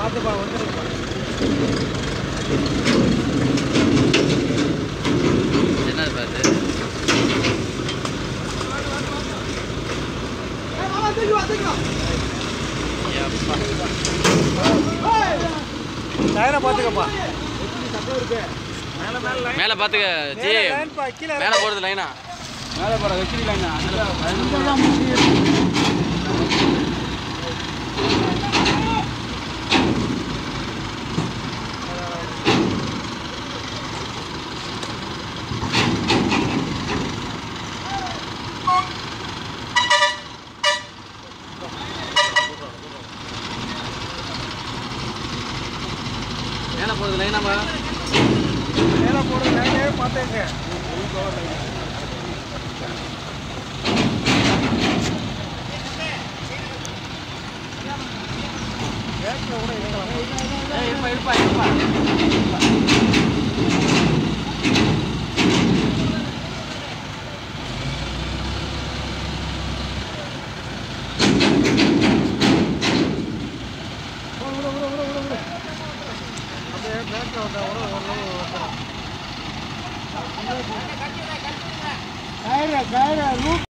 வந்துப்பா வந்துருப்பா என்னது பாத்து எப்பா டயரை பார்த்துக்கப்பா மேலே பார்த்துக்க ஜி லைன்பா கீழே மேலே போகிறது லைனா மேலே போகிற வெற்றி லைனா மேலே போகிறது லைனாமா மேலே போடுற லைனே பார்த்தேங்க இருப்பா இருப்பா இருப்பா அப்படியே பேக்கில் வந்தால் கூட ஓரளவு வந்துடும் கயிறு கயிறு